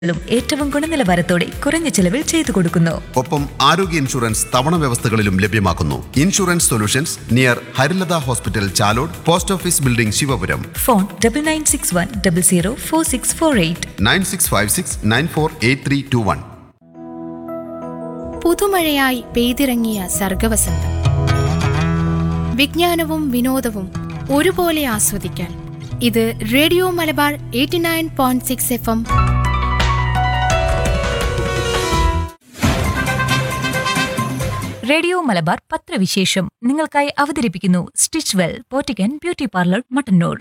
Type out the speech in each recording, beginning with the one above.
ും ഏറ്റവും ഗുണനിലവാരത്തോടെ കുറഞ്ഞ ചെലവിൽ ചെയ്തു കൊടുക്കുന്നു ഒപ്പം ആരോഗ്യ ഇൻഷുറൻസ് തവണ വ്യവസ്ഥകളിലും ലഭ്യമാക്കുന്നു insurance solutions near Harilatha hospital Chalode post office building Sivapuram phone double nine six one double zero four six four eight nine six five six nine four eight three two one പുതുമഴയായി പെയ്തിറങ്ങിയ സർഗവസന്തം വിജ്ഞാനവും വിനോദവും ഒരുപോലെ ആസ്വദിക്കാൻ ഇത് radio Malabar eighty nine point six F M radio Malabar പത്രവിശേഷം നിങ്ങൾക്കായി അവതരിപ്പിക്കുന്നു stitch well boutique and beauty parlour Mattannur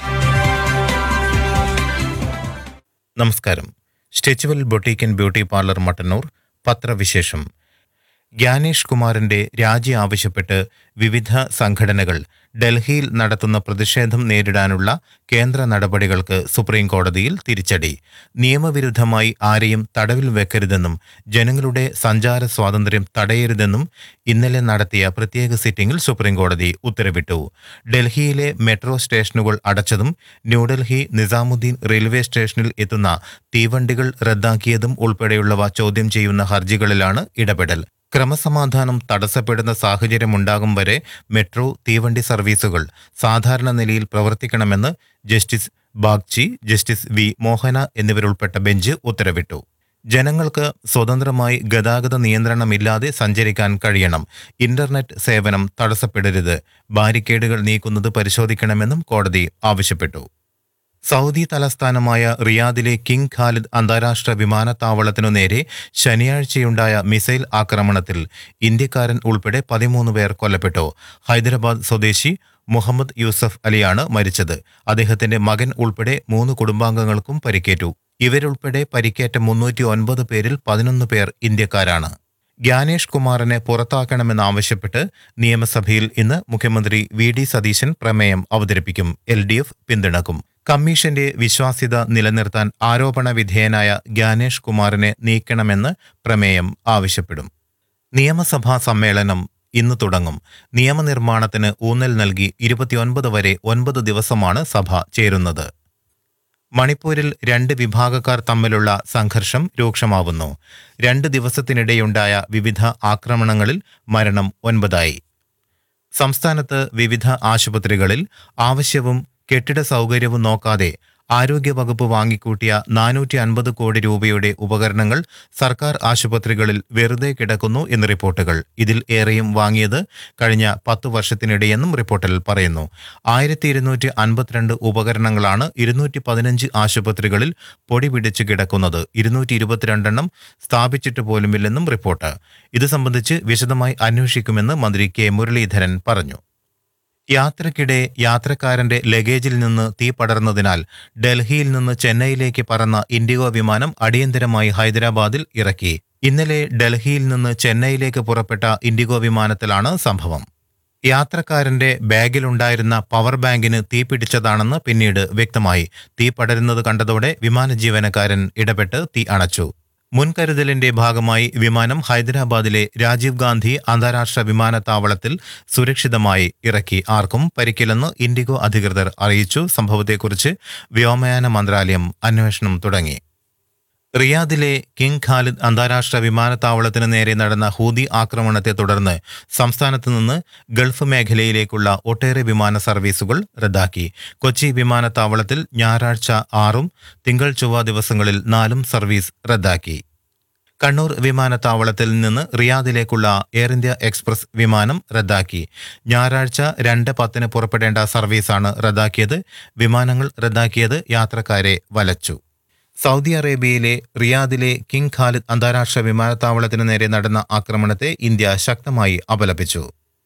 നമസ്കാരം stitch well boutique and beauty parlour Mattannur പത്രവിശേഷം ജ്ഞാനേഷ് കുമാറിന്റെ രാജി ആവശ്യപ്പെട്ട് വിവിധ സംഘടനകൾ ഡൽഹിയിൽ നടത്തുന്ന പ്രതിഷേധം നേരിടാനുള്ള കേന്ദ്ര നടപടികൾക്ക് സുപ്രീം കോടതിയിൽ തിരിച്ചടി നിയമവിരുദ്ധമായി ആരെയും തടവിൽ വെക്കരുതെന്നും ജനങ്ങളുടെ സഞ്ചാര സ്വാതന്ത്ര്യം തടയരുതെന്നും ഇന്നലെ നടത്തിയ പ്രത്യേക സിറ്റിംഗിൽ സുപ്രീം കോടതി ഉത്തരവിട്ടു ഡൽഹിയിലെ മെട്രോ സ്റ്റേഷനുകൾ അടച്ചതും ന്യൂഡൽഹി നിസാമുദ്ദീൻ റെയിൽവേ സ്റ്റേഷനിൽ എത്തുന്ന തീവണ്ടികൾ റദ്ദാക്കിയതും ഉൾപ്പെടെയുള്ളവ ചോദ്യം ചെയ്യുന്ന ഹർജികളിലാണ് ഇടപെടൽ ക്രമസമാധാനം തടസ്സപ്പെടുന്ന സാഹചര്യമുണ്ടാകും വരെ മെട്രോ തീവണ്ടി സർവീസുകൾ സാധാരണ നിലയിൽ പ്രവർത്തിക്കണമെന്ന് justice Bagchi justice V Mohana എന്നിവരുൾപ്പെട്ട ബെഞ്ച് ഉത്തരവിട്ടു ജനങ്ങൾക്ക് സ്വതന്ത്രമായി ഗതാഗത നിയന്ത്രണമില്ലാതെ സഞ്ചരിക്കാൻ കഴിയണം ഇന്റർനെറ്റ് സേവനം തടസ്സപ്പെടരുത് ബാരിക്കേഡുകൾ നീക്കുന്നത് പരിശോധിക്കണമെന്നും കോടതി ആവശ്യപ്പെട്ടു സൗദി തലസ്ഥാനമായ റിയാദിലെ കിങ് ഖാലിദ് അന്താരാഷ്ട്ര വിമാനത്താവളത്തിനു നേരെ ശനിയാഴ്ചയുണ്ടായ മിസൈൽ ആക്രമണത്തിൽ ഇന്ത്യക്കാരൻ ഉൾപ്പെടെ പതിമൂന്ന് പേർ കൊല്ലപ്പെട്ടു ഹൈദരാബാദ് സ്വദേശി മുഹമ്മദ് യൂസഫ് അലിയാണ് മരിച്ചത് അദ്ദേഹത്തിന്റെ മകൻ ഉൾപ്പെടെ മൂന്ന് കുടുംബാംഗങ്ങൾക്കും പരിക്കേറ്റു ഇവരുൾപ്പെടെ പരിക്കേറ്റ മുന്നൂറ്റി ഒൻപത് പേരിൽ പതിനൊന്ന് പേർ ഇന്ത്യക്കാരാണ് ജ്ഞാനേഷ് കുമാറിനെ പുറത്താക്കണമെന്നാവശ്യപ്പെട്ട് നിയമസഭയിൽ ഇന്ന് മുഖ്യമന്ത്രി വി ഡി സതീശൻ പ്രമേയം അവതരിപ്പിക്കും എൽ ഡി എഫ് പിന്തുണക്കും കമ്മീഷന്റെ വിശ്വാസ്യത നിലനിർത്താൻ ആരോപണ വിധേയനായ ജ്ഞാനേഷ് കുമാറിനെ നീക്കണമെന്ന് പ്രമേയം ആവശ്യപ്പെടും നിയമസഭാ സമ്മേളനം ഇന്ന് തുടങ്ങും നിയമനിർമ്മാണത്തിന് ഊന്നൽ നൽകി ഇരുപത്തിയൊൻപത് വരെ ഒൻപത് ദിവസമാണ് സഭ ചേരുന്നത് മണിപ്പൂരിൽ രണ്ട് വിഭാഗക്കാർ തമ്മിലുള്ള സംഘർഷം രൂക്ഷമാവുന്നു രണ്ട് ദിവസത്തിനിടെയുണ്ടായ വിവിധ ആക്രമണങ്ങളിൽ മരണം ഒൻപതായി സംസ്ഥാനത്ത് വിവിധ ആശുപത്രികളിൽ ആവശ്യവും കെട്ടിട സൗകര്യവും നോക്കാതെ ആരോഗ്യവകുപ്പ് വാങ്ങിക്കൂട്ടിയ നാനൂറ്റി അൻപത് കോടി രൂപയുടെ ഉപകരണങ്ങൾ സർക്കാർ ആശുപത്രികളിൽ വെറുതെ കിടക്കുന്നു എന്ന് റിപ്പോർട്ടുകൾ ഇതിൽ ഏറെയും വാങ്ങിയത് കഴിഞ്ഞ പത്തു വർഷത്തിനിടെയെന്നും റിപ്പോർട്ടിൽ പറയുന്നു ആയിരത്തി ഇരുന്നൂറ്റി അൻപത്തിരണ്ട് ഉപകരണങ്ങളാണ് ഇരുന്നൂറ്റി പതിനഞ്ച് ആശുപത്രികളിൽ പൊടി പിടിച്ച് കിടക്കുന്നത് ഇരുന്നൂറ്റി ഇരുപത്തിരണ്ടെണ്ണം സ്ഥാപിച്ചിട്ട് പോലുമില്ലെന്നും റിപ്പോർട്ട് ഇത് സംബന്ധിച്ച് വിശദമായി അന്വേഷിക്കുമെന്ന് മന്ത്രി കെ മുരളീധരൻ പറഞ്ഞു യാത്രക്കിടെ യാത്രക്കാരന്റെ ലഗേജിൽ നിന്ന് തീ പടർന്നതിനാൽ ഡൽഹിയിൽ നിന്ന് ചെന്നൈയിലേക്ക് പറന്ന ഇൻഡിഗോ വിമാനം അടിയന്തരമായി ഹൈദരാബാദിൽ ഇറക്കി ഇന്നലെ ഡൽഹിയിൽ നിന്ന് ചെന്നൈയിലേക്ക് പുറപ്പെട്ട ഇൻഡിഗോ വിമാനത്തിലാണ് സംഭവം യാത്രക്കാരന്റെ ബാഗിലുണ്ടായിരുന്ന പവർ ബാങ്കിന് തീ പിടിച്ചതാണെന്ന് പിന്നീട് വ്യക്തമായി തീ പടരുന്നത് കണ്ടതോടെ വിമാന ജീവനക്കാരൻ ഇടപെട്ട് തീ അണച്ചു മുൻകരുതലിന്റെ ഭാഗമായി വിമാനം ഹൈദരാബാദിലെ രാജീവ് ഗാന്ധി അന്താരാഷ്ട്ര വിമാനത്താവളത്തിൽ സുരക്ഷിതമായി ഇറക്കി ആർക്കും പരിക്കില്ലെന്ന് ഇൻഡിഗോ അധികൃതർ അറിയിച്ചു സംഭവത്തെക്കുറിച്ച് വ്യോമയാന മന്ത്രാലയം അന്വേഷണം തുടങ്ങി റിയാദിലെ കിങ് ഖാലിദ് അന്താരാഷ്ട്ര വിമാനത്താവളത്തിന് നേരെ നടന്ന ഹൂതി ആക്രമണത്തെ തുടർന്ന് സംസ്ഥാനത്ത് നിന്ന് ഗൾഫ് മേഖലയിലേക്കുള്ള ഒട്ടേറെ വിമാന സർവീസുകൾ റദ്ദാക്കി കൊച്ചി വിമാനത്താവളത്തിൽ ഞായറാഴ്ച ആറും തിങ്കൾ ചൊവ്വ ദിവസങ്ങളിൽ നാലും സർവീസ് റദ്ദാക്കി കണ്ണൂർ വിമാനത്താവളത്തിൽ നിന്ന് റിയാദിലേക്കുള്ള എയർ ഇന്ത്യ എക്സ്പ്രസ് വിമാനം റദ്ദാക്കി ഞായറാഴ്ച രണ്ട് പത്തിന് പുറപ്പെടേണ്ട സർവീസാണ് റദ്ദാക്കിയത് വിമാനങ്ങൾ റദ്ദാക്കിയത് യാത്രക്കാരെ വലച്ചു സൗദി അറേബ്യയിലെ റിയാദിലെ കിങ് ഖാലിദ് അന്താരാഷ്ട്ര വിമാനത്താവളത്തിന് നേരെ നടന്ന ആക്രമണത്തെ ഇന്ത്യ ശക്തമായി അപലപിച്ചു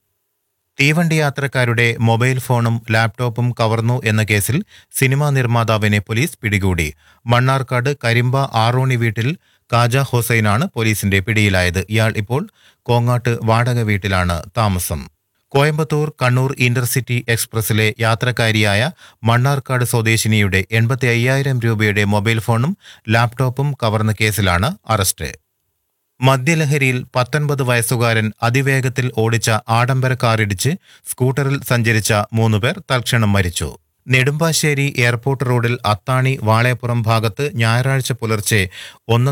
തീവണ്ടി യാത്രക്കാരുടെ മൊബൈൽ ഫോണും ലാപ്ടോപ്പും കവർന്നു എന്ന കേസിൽ സിനിമാ നിർമ്മാതാവിനെ പോലീസ് പിടികൂടി മണ്ണാർക്കാട് കരിമ്പ ആറോണി വീട്ടിൽ കാജ ഹുസൈനാണ് പോലീസിന്റെ പിടിയിലായത് ഇയാൾ ഇപ്പോൾ കോങ്ങാട്ട് വാടക വീട്ടിലാണ് താമസം കോയമ്പത്തൂർ കണ്ണൂർ ഇന്റർസിറ്റി എക്സ്പ്രസിലെ യാത്രക്കാരിയായ മണ്ണാർക്കാട് സ്വദേശിനിയുടെ എൺപത്തി അയ്യായിരം രൂപയുടെ മൊബൈൽ ഫോണും ലാപ്ടോപ്പും കവർന്ന കേസിലാണ് അറസ്റ്റ് മദ്യലഹരിയിൽ പത്തൊൻപത് വയസ്സുകാരൻ അതിവേഗത്തിൽ ഓടിച്ച ആഡംബര കാറിടിച്ച് സ്കൂട്ടറിൽ സഞ്ചരിച്ച മൂന്നുപേർ തൽക്ഷണം മരിച്ചു നെടുമ്പാശ്ശേരി എയർപോർട്ട് റോഡിൽ അത്താണി വാളയപ്പുറം ഭാഗത്ത് ഞായറാഴ്ച പുലർച്ചെ ഒന്ന്